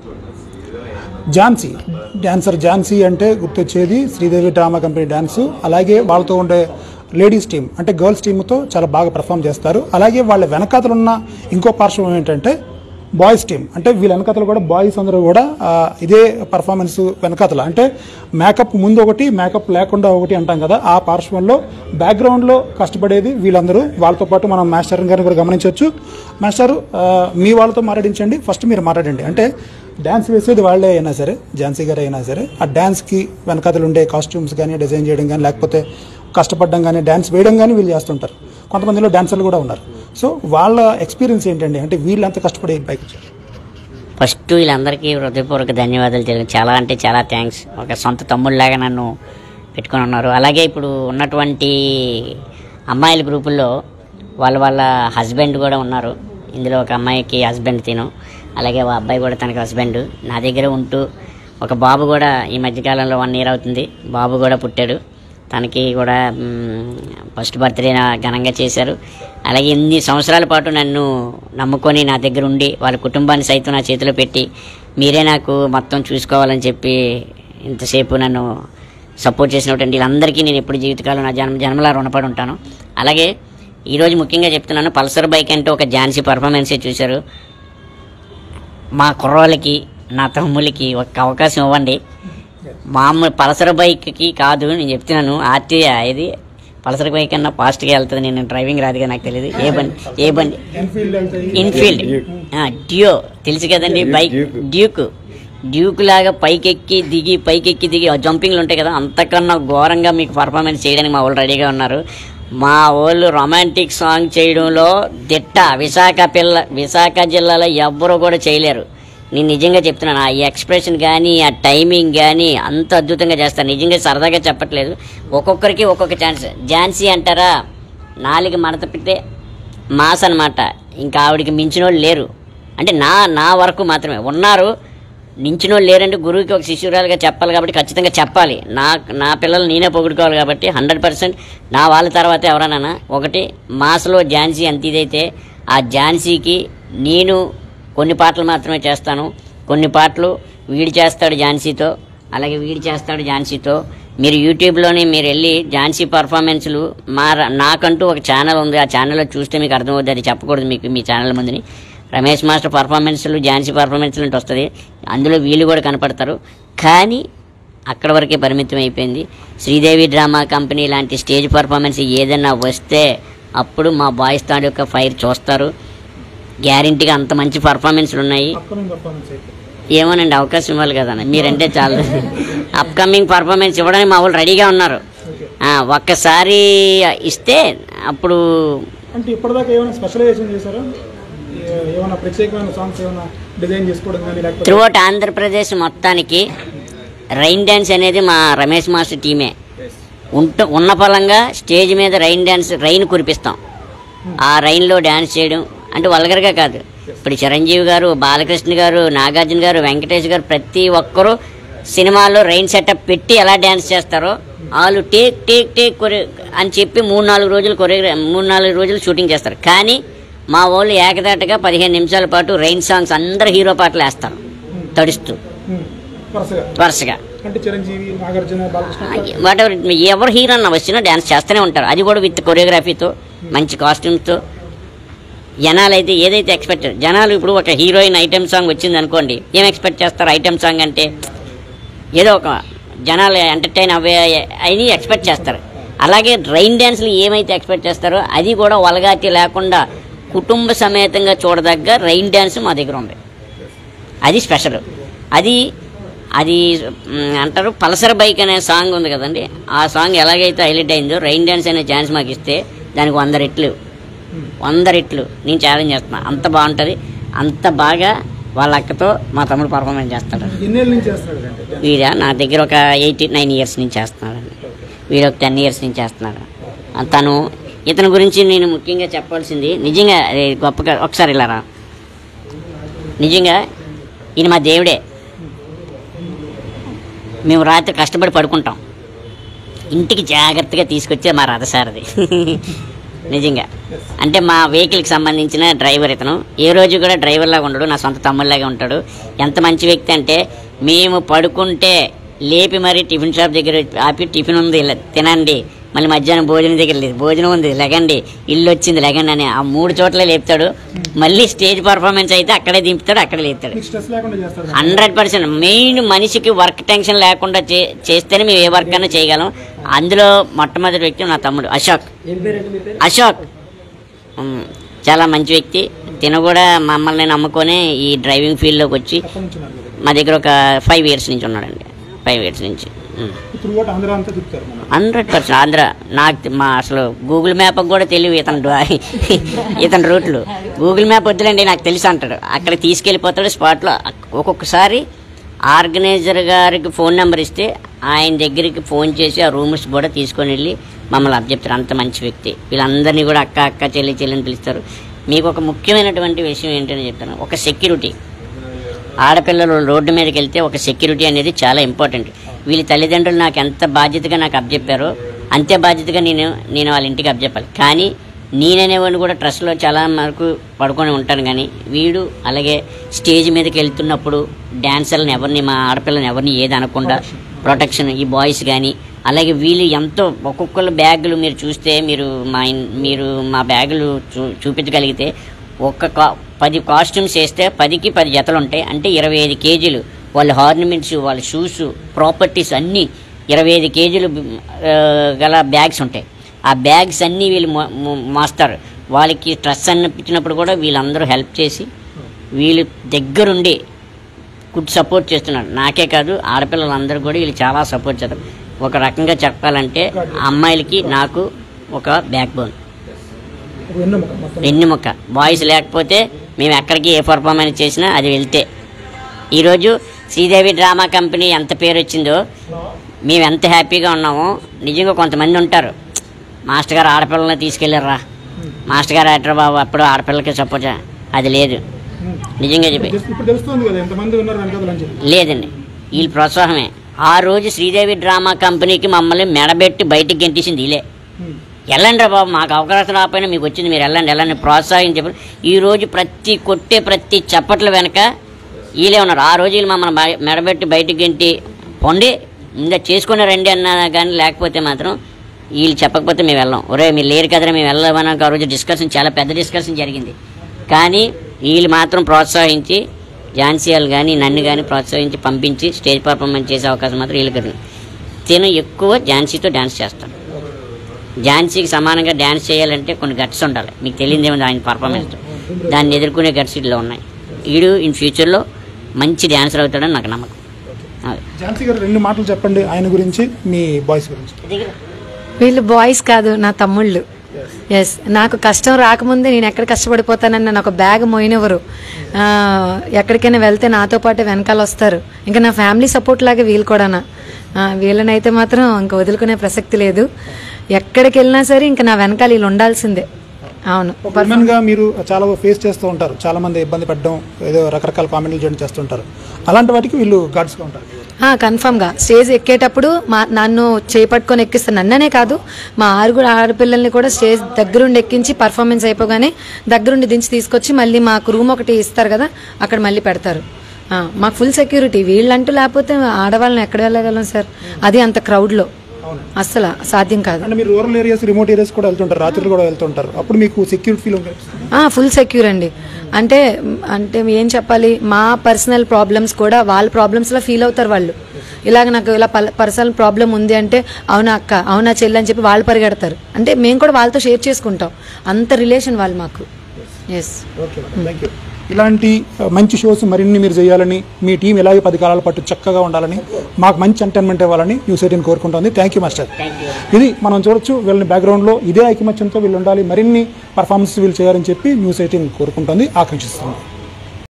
Jhansi dancer Jhansi అంటే గుర్తొచ్చేది Sridevi drama company dance అలాగే వాళ్ళతో ఉండే లేడీస్ టీం అంటే గర్ల్స్ టీంతో చాలా బాగా పర్ఫామ్ చేస్తారు అలాగే వాళ్ళ వెనకాతలు ఉన్న ఇంకో పార్శ్వం ఏంటంటే బాయ్స్ టీం అంటే వీళ్ళ వెనకాతలు కూడా బాయ్స్ అందరూ కూడా ఆ, ఇదే పర్ఫార్మెన్స్ వెనకాతల అంటే మేకప్ ముందు ఒకటి మేకప్ లేకుండా ఒకటి అంటాం కదా ఆ పార్శ్వంలో బ్యాక్గ్రౌండ్లో కష్టపడేది వీళ్ళందరూ వాళ్ళతో పాటు మనం మాస్టర్ గారిని కూడా గమనించవచ్చు మాస్టర్ ఆ, మీ వాళ్ళతో మాట్లాడించండి ఫస్ట్ మీరు మాట్లాడండి అంటే డ్యాన్స్ వేసేది వాళ్ళే అయినా సరే ఝాన్సీ గారు అయినా సరే ఆ డ్యాన్స్కి వెనకాతలు ఉండే కాస్ట్యూమ్స్ కానీ డిజైన్ చేయడం కానీ లేకపోతే కష్టపడడం కానీ డ్యాన్స్ వేయడం కానీ వీళ్ళు చేస్తుంటారు కొంతమందిలో డాన్సర్లు కూడా ఉన్నారు సో వాళ్ళ ఎక్స్పీరియన్స్ ఏంటండి అంటే వీళ్ళు అంత కష్టపడి బైక్ వచ్చారు ఫస్ట్ వీళ్ళందరికీ హృదయపూర్వక ధన్యవాదాలు తెలియదు చాలా అంటే చాలా థ్యాంక్స్ ఒక సొంత తమ్ముళ్ళలాగా నన్ను పెట్టుకొని ఉన్నారు అలాగే ఇప్పుడు ఉన్నటువంటి అమ్మాయిల గ్రూపుల్లో వాళ్ళ వాళ్ళ హస్బెండ్ కూడా ఉన్నారు ఇందులో ఒక అమ్మాయికి హస్బెండ్ తిను అలాగే ఆ అబ్బాయి కూడా తనకి హస్బెండ్ నా దగ్గర ఉంటూ ఒక బాబు కూడా ఈ మధ్యకాలంలో వన్ ఇయర్ అవుతుంది బాబు కూడా పుట్టాడు తనకి కూడా ఫస్ట్ బర్త్డే ఘనంగా చేశారు అలాగే ఎన్ని సంవత్సరాల పాటు నన్ను నమ్ముకొని నా దగ్గర ఉండి వాళ్ళ కుటుంబాన్ని సైతం నా చేతిలో పెట్టి మీరే నాకు మొత్తం చూసుకోవాలని చెప్పి ఇంతసేపు నన్ను సపోర్ట్ చేసినటువంటి వీళ్ళందరికీ నేను ఎప్పుడు జీవితకాలం నా జన్మ జన్మలా రుణపడి ఉంటాను అలాగే ఈరోజు ముఖ్యంగా చెప్తున్నాను పల్సర్ బైక్ అంటే ఒక ఝాన్సీ పర్ఫార్మెన్సే చూశారు మా కుర్రోళ్ళకి నా తమ్ముళ్ళకి ఒక అవకాశం ఇవ్వండి మామూలు పల్సర్ బైక్కి కాదు నేను చెప్తున్నాను ఆర్టీఐ ఇది పల్సర్ బైక్ అన్నా ఫాస్ట్గా వెళ్తుంది నేను డ్రైవింగ్ రాదుగా నాకు తెలియదు ఏ బండి ఏ బండి ఇన్ఫీల్డ్ ఆ, డ్యూ తెలుసు కదండి బైక్ డ్యూక్ డ్యూక్ లాగా పైకెక్కి దిగి పైకెక్కి దిగి ఆ జంపింగ్లు ఉంటాయి కదా అంతకన్నా ఘోరంగా మీకు పర్ఫార్మెన్స్ చేయడానికి మా వాళ్ళు రెడీగా ఉన్నారు మా వాళ్ళు రొమాంటిక్ సాంగ్ చేయడంలో దిట్ట విశాఖ పిల్ల విశాఖ జిల్లాలో ఎవ్వరూ కూడా చేయలేరు నేను నిజంగా చెప్తున్నాను ఆ ఎక్స్ప్రెషన్ కానీ ఆ టైమింగ్ కానీ అంత అద్భుతంగా చేస్తాను నిజంగా సరదాగా చెప్పట్లేదు ఒక్కొక్కరికి ఒక్కొక్క ఛాన్స్ ఝాన్సీ అంటారా నాలుగు మడత పెట్టే మాస్ అనమాట ఇంకా ఆవిడకి మించిన వాళ్ళు లేరు అంటే నా నా వరకు మాత్రమే ఉన్నారు నించిన వాళ్ళు లేరంటే గురువుకి ఒక శిష్యురాలుగా చెప్పాలి కాబట్టి ఖచ్చితంగా చెప్పాలి నా నా పిల్లలు నేనే పొగుడుకోవాలి కాబట్టి హండ్రెడ్ పర్సెంట్ నా వాళ్ళ తర్వాత ఎవరన్నా ఒకటి మాస్లో ఝాన్సీ ఎంత ఇదైతే ఆ ఝాన్సీకి నేను కొన్ని పాటలు మాత్రమే చేస్తాను కొన్ని పాటలు వీడి చేస్తాడు ఝాన్సీతో అలాగే వీడి చేస్తాడు ఝాన్సీతో మీరు యూట్యూబ్లోనే మీరు వెళ్ళి ఝాన్సీ పర్ఫార్మెన్స్లు మా ర- నాకంటూ ఒక ఛానల్ ఉంది ఆ ఛానల్లో చూస్తే మీకు అర్థమవుతుంది అది చెప్పకూడదు మీకు మీ ఛానల్ ముందుని రమేష్ మాస్టర్ పర్ఫార్మెన్స్లు ఝాన్సీ పర్ఫార్మెన్స్లు అంటే వస్తుంది అందులో వీళ్ళు కూడా కనపడతారు కానీ అక్కడ వరకే పరిమితం అయిపోయింది శ్రీదేవి డ్రామా కంపెనీ లాంటి స్టేజ్ పర్ఫార్మెన్స్ ఏదైనా వస్తే అప్పుడు మా బాయ్స్ థాడ్ యొక్క ఫైర్ చూస్తారు గ్యారంటీగా అంత మంచి పర్ఫార్మెన్స్లు ఉన్నాయి ఏమోనండి అవకాశం ఇవ్వాలి కదా మీరంటే చాలు అప్కమింగ్ పర్ఫార్మెన్స్ ఇవ్వడానికి మా వాళ్ళు రెడీగా ఉన్నారు ఆ, ఒక్కసారి ఇస్తే అప్పుడు అంటే ఇప్పటిదాకా ఏమైనా స్పెషలైజేషన్ చేశారా ఏ- ఏమైనా ప్రత్యేకమైన సాంగ్స్ ఏమైనా డిజైన్ చేసుకోవడం కానీ లేకపోతే త్రూఅవుట్ ఆంధ్రప్రదేశ్ మొత్తానికి రైన్ డ్యాన్స్ అనేది మా రమేష్ మాస్టర్ టీమే ఉంట ఉన్న పలంగా స్టేజ్ మీద రైన్ డ్యాన్స్ రైన్ కురిపిస్తాం ఆ రైన్లో డ్యాన్స్ చేయడం అంటే వల్గర్గా కాదు ఇప్పుడు చిరంజీవి గారు బాలకృష్ణ గారు నాగార్జున గారు వెంకటేష్ గారు ప్రతి ఒక్కరూ సినిమాల్లో రైన్ సెటప్ పెట్టి ఎలా డ్యాన్స్ చేస్తారో వాళ్ళు టేక్ టేక్ టేక్ కొరే అని చెప్పి మూడు నాలుగు రోజులు కొరియోగ్రా మూడు నాలుగు రోజులు షూటింగ్ చేస్తారు కానీ మా వాళ్ళు ఏకదాటగా పదిహేను నిమిషాల పాటు రైన్ సాంగ్స్ అందరు హీరో పాటలు వేస్తారు తడుస్తూ ఉమ్, వరుసగా వరుసగా అంటే చిరంజీవి నాగార్జున బాలకృష్ణ వాట్ ఎవర్ ఎవరు హీరో అన్న వచ్చినా డ్యాన్స్ చేస్తూనే ఉంటారు అది కూడా విత్ కొరియోగ్రఫీతో మంచి కాస్ట్యూమ్స్తో జనాలు అయితే ఏదైతే ఎక్స్పెక్ట్ జనాలు ఇప్పుడు ఒక హీరోయిన్ ఐటెం సాంగ్ వచ్చింది అనుకోండి ఏం ఎక్స్పెక్ట్ చేస్తారు ఐటెం సాంగ్ అంటే ఏదో ఒక జనాలు ఎంటర్టైన్ అవ్వే అని ఎక్స్పెక్ట్ చేస్తారు అలాగే రైన్ డ్యాన్స్లు ఏమైతే ఎక్స్పెక్ట్ చేస్తారో అది కూడా వలగాటి లేకుండా కుటుంబ సమేతంగా చూడదగ్గ రైన్ డ్యాన్స్ మా దగ్గర ఉంది అది స్పెషల్ అది అది మ్, అంటారు పల్సర్ బైక్ అనే సాంగ్ ఉంది కదండి ఆ సాంగ్ ఎలాగైతే హైలైట్ అయిందో రైన్ డ్యాన్స్ అనే ఛాన్స్ మాకు ఇస్తే దానికి వంద రెట్లు వంద రెట్లు నేను ఛాలెంజ్ చేస్తున్నా అంత బాగుంటుంది అంత బాగా వాళ్ళ అక్కతో మా తమ్ముడు పర్ఫార్మెన్స్ చేస్తాడు ఎన్నేళ్ళ నుంచి చేస్తున్నాడు అంటే వీడ నా దగ్గర ఒక ఎయిటీ నైన్ ఇయర్స్ నుంచి చేస్తున్నాడండి వీడు ఒక టెన్ ఇయర్స్ నుంచి చేస్తున్నాడు ఆ, తను ఇతని గురించి నేను ముఖ్యంగా చెప్పాల్సింది నిజంగా అది గొప్పగా ఒకసారి ఇలా రా నిజంగా ఈయన మా దేవుడే మేము రాత్రి కష్టపడి పడుకుంటాం ఇంటికి జాగ్రత్తగా తీసుకొచ్చే మా రథసారథి నిజంగా అంటే మా వెహికల్కి సంబంధించిన డ్రైవర్ ఇతను ఏ రోజు కూడా డ్రైవర్ లాగా ఉండడు నా సొంత తమ్ముళ్ళలాగా ఉంటాడు ఎంత మంచి వ్యక్తి అంటే మేము పడుకుంటే లేపి మరి టిఫిన్ షాప్ దగ్గర ఆపి టిఫిన్ ఉంది ఇలా తినండి మళ్ళీ మధ్యాహ్నం భోజనం దగ్గర లేదు భోజనం ఉంది లెగండి ఇల్లు వచ్చింది లెగండి అని ఆ మూడు చోట్ల లేపుతాడు మళ్ళీ స్టేజ్ పర్ఫార్మెన్స్ అయితే అక్కడే దింపుతాడు అక్కడే లేపుతాడు మీకు స్ట్రెస్ లేకుండా చేస్తారు హండ్రెడ్ పర్సెంట్ మెయిన్ మనిషికి వర్క్ టెన్షన్ లేకుండా చే చేస్తేనే మేము ఏ వర్క్ అయినా చేయగలం అందులో మొట్టమొదటి వ్యక్తి నా తమ్ముడు అశోక్ అశోక్ ఉమ్, చాలా మంచి వ్యక్తి తిన కూడా మమ్మల్ని నమ్ముకొని ఈ డ్రైవింగ్ ఫీల్డ్లోకి వచ్చి ఎప్పటి నుంచి ఉన్నారు మీరు? మా దగ్గర ఒక ఫైవ్ ఇయర్స్ నుంచి ఉన్నాడండి ఫైవ్ ఇయర్స్ నుంచి ఇప్పుడు కూడా ఆంధ్ర అంతా తిప్పుతారు మనం హండ్రెడ్ పర్సెంట్ ఆంధ్ర నాకు తె- మా అసలు గూగుల్ మ్యాప్ కూడా తెలియదు ఇతను డ్రా- ఇతని రూట్లు గూగుల్ మ్యాప్ వద్దులేండి నాకు తెలుసు అంటాడు అక్కడ తీసుకెళ్ళిపోతాడు స్పాట్లో ఒక్కొక్కసారి ఆర్గనైజర్ గారికి ఫోన్ నెంబర్ ఇస్తే ఆయన దగ్గరికి ఫోన్ చేసి ఆ రూమ్స్ కూడా తీసుకొని వెళ్ళి మమ్మల్ని అప్పచెప్తారు అంత మంచి వ్యక్తి వీళ్ళందరినీ కూడా అక్క అక్క చెల్లి చెల్లి అని పిలుస్తారు మీకు ఒక ముఖ్యమైనటువంటి విషయం ఏంటని చెప్తాను ఒక సెక్యూరిటీ ఆడపిల్లలు రోడ్డు మీదకి వెళ్తే ఒక సెక్యూరిటీ అనేది చాలా ఇంపార్టెంట్ వీళ్ళ తల్లిదండ్రులు నాకు ఎంత బాధ్యతగా నాకు అప్పచెప్పారో అంతే బాధ్యతగా నేను నేను వాళ్ళ ఇంటికి అప్పచెప్పాలి కానీ నేననేవాడిని కూడా ట్రస్ట్లో చాలా వరకు పడుకొని ఉంటాను కానీ వీడు అలాగే స్టేజ్ మీదకి వెళ్తున్నప్పుడు డాన్సర్లను ఎవరిని మా ఆడపిల్లని ఎవరిని ఏది అనకుండా ప్రొటెక్షన్ ఈ బాయ్స్ కానీ అలాగే వీళ్ళు ఎంతో ఒక్కొక్కరు బ్యాగులు మీరు చూస్తే మీరు మా ఇన్- మీరు మా బ్యాగులు చూ చూపించగలిగితే ఒక్క కా పది కాస్ట్యూమ్స్ వేస్తే పదికి పది జతలు ఉంటాయి అంటే ఇరవై ఐదు కేజీలు వాళ్ళ హార్నమెంట్స్ వాళ్ళ షూస్ ప్రాపర్టీస్ అన్నీ ఇరవై ఐదు కేజీలు ఆ, గల బ్యాగ్స్ ఉంటాయి ఆ బ్యాగ్స్ అన్నీ వీళ్ళు మో- మో- మోస్తారు వాళ్ళకి స్ట్రెస్ అనిపించినప్పుడు కూడా వీళ్ళందరూ హెల్ప్ చేసి వీళ్ళు దగ్గరుండి గుడ్ సపోర్ట్ చేస్తున్నారు నాకే కాదు ఆడపిల్లలందరూ కూడా వీళ్ళు చాలా సపోర్ట్ చేస్తారు ఒక రకంగా చెప్పాలంటే ఆ అమ్మాయిలకి నాకు ఒక బ్యాక్ బోన్ ఒక వెన్నెముక మొత్తం వెన్నెముక బాయ్స్ లేకపోతే మేము ఎక్కడికి ఏ పర్ఫార్మెన్స్ చేసినా అది వెళ్తే ఈరోజు శ్రీదేవి డ్రామా కంపెనీ ఎంత పేరు వచ్చిందో మేము ఎంత హ్యాపీగా ఉన్నామో నిజంగా కొంతమంది ఉంటారు మాస్టర్ గారు ఆడపిల్లల్ని తీసుకెళ్ళారా మాస్టర్ గారు యాక్టర్ బాబు అప్పుడు ఆడపిల్లకి సపోర్ట్ చే-" అది లేదు నిజంగా చెప్పి ఇప్పుడు ఇప్పుడు తెలుస్తుంది కదా ఎంతమంది ఉన్నారు వెనకాల అని చెప్పి లేదండి వీళ్ళ ప్రోత్సాహమే ఆ రోజు శ్రీదేవి డ్రామా కంపెనీకి మమ్మల్ని మెడబెట్టి బయటికి గెంటేసింది వీళ్ళే ఉమ్. వెళ్ళండి రా బాబు మాకు అవకాశం రాకపోయినా మీకు వచ్చింది మీరు వెళ్ళండి వెళ్ళండి ప్రోత్సహించి ఈ రోజు ప్రతి కొట్టే ప్రతి చప్పట్ల వెనక వీళ్ళే ఉన్నారు ఆ రోజు వీళ్ళు మమ్మల్ని బయ- మెడబెట్టి బయటికి గెంటి పొండి ఇంకా చేసుకుని రండి అన్నా కానీ లేకపోతే మాత్రం వీళ్ళు చెప్పకపోతే మేము వెళ్ళాం ఒరే మీరు లేరు కదరా మేము వెళ్ళమని ఆ రోజు డిస్కషన్ చాలా పెద్ద డిస్కషన్ జరిగింది కానీ వీళ్ళు మాత్రం ప్రోత్సహించి ఝాన్సీలు కానీ నన్ను కానీ ప్రోత్సహించి పంపించి స్టేజ్ పర్ఫార్మెన్స్ చేసే అవకాశం మాత్రం వీళ్ళకి ఉంది. తిను ఎక్కువ ఝాన్సీతో డ్యాన్స్ చేస్తాను ఝాన్సీకి సమానంగా డ్యాన్స్ చేయాలంటే కొన్ని గట్స్ ఉండాలి మీకు తెలియదు ఏముంది ఆయన పర్ఫార్మెన్స్ దాన్ని ఎదుర్కొనే గట్స్ ఇట్లా ఉన్నాయి వీడు ఇన్ ఫ్యూచర్లో మంచి డ్యాన్సర్ అవుతాడని నాకు నమ్మకం అదే. ఝాన్సీ గారు రెండు మాటలు చెప్పండి ఆయన గురించి మీ బాయ్స్ గురించి వీళ్ళు బాయ్స్ కాదు నా తమ్ముళ్ళు ఎస్ నాకు కష్టం రాకముందే నేను ఎక్కడ కష్టపడిపోతానని నన్ను ఒక బ్యాగ్ మోయినెవరు ఆ, ఎక్కడికైనా వెళ్తే నాతో పాటు వెనకాల వస్తారు ఇంకా నా ఫ్యామిలీ సపోర్ట్ లాగా వీళ్ళు కూడానా ఆ, వీళ్ళనైతే మాత్రం ఇంకా వదులుకునే ప్రసక్తి లేదు ఎక్కడికి వెళ్ళినా సరే ఇంకా నా వెనకాల వీళ్ళు ఉండాల్సిందే అవును ఒక ఉమెన్ గా మీరు చాలా ఫేస్ చేస్తూ ఉంటారు చాలా మంది ఇబ్బంది పడడం ఏదో రకరకాల కామెంట్లు చేయడం చేస్తుంటారు అలాంటి వాటికి వీళ్ళు గాడ్స్ గా ఉంటారు కన్ఫర్మ్ గా స్టేజ్ ఎక్కేటప్పుడు మా నన్ను చేపట్టుకొని ఎక్కిస్తాను నన్ననే కాదు మా ఆరుగురు ఆడపిల్లల్ని కూడా స్టేజ్ దగ్గరుండి ఎక్కించి పర్ఫార్మెన్స్ అయిపోగానే దగ్గరుండి దించి తీసుకొచ్చి మళ్ళీ మాకు రూమ్ ఒకటి ఇస్తారు కదా అక్కడ మళ్ళీ పెడతారు ఆ, మాకు ఫుల్ సెక్యూరిటీ వీళ్ళంటూ లేకపోతే ఆడవాళ్ళని ఎక్కడ వెళ్ళగలం సార్ అది అంత క్రౌడ్లో అస్సలు సాధ్యం కాదు అంటే మీరు రూరల్ ఏరియాస్ రిమోట్ ఏరియాస్ కూడా వెళ్తుంటారు రాత్రులు కూడా వెళ్తుంటారు అప్పుడు మీకు సెక్యూరిటీ ఫీల్ ఫుల్ సెక్యూర్ అండి అంటే అంటే ఏం చెప్పాలి మా పర్సనల్ ప్రాబ్లమ్స్ కూడా వాళ్ళ ప్రాబ్లమ్స్లో ఫీల్ అవుతారు వాళ్ళు ఇలాగ నాకు ఇలా పర్సనల్ ప్రాబ్లం ఉంది అంటే అవునా అక్క అవునా చెల్లి అని చెప్పి వాళ్ళు పరిగెడతారు అంటే మేము కూడా వాళ్ళతో షేర్ చేసుకుంటాం అంత రిలేషన్ వాళ్ళు మాకు ఎస్ ఓకే థ్యాంక్ యూ ఇలాంటి ఆ, మంచి షోస్ మరిన్ని మీరు చేయాలని మీ టీం ఇలాగే పది కాలాల పాటు చక్కగా ఉండాలని మాకు మంచి ఎంటర్టైన్మెంట్ ఇవ్వాలని న్యూస్ ఎయిటీన్ కోరుకుంటుంది థ్యాంక్ యూ మాస్టర్ ఇది మనం చూడొచ్చు వీళ్ళని బ్యాక్గ్రౌండ్లో ఇదే ఐకమత్యంతో వీళ్ళు ఉండాలి మరిన్ని పర్ఫార్మెన్స్ వీళ్ళు చేయాలని చెప్పి న్యూస్ ఎయిటీన్ కోరుకుంటుంది ఆకాంక్షిస్తుంది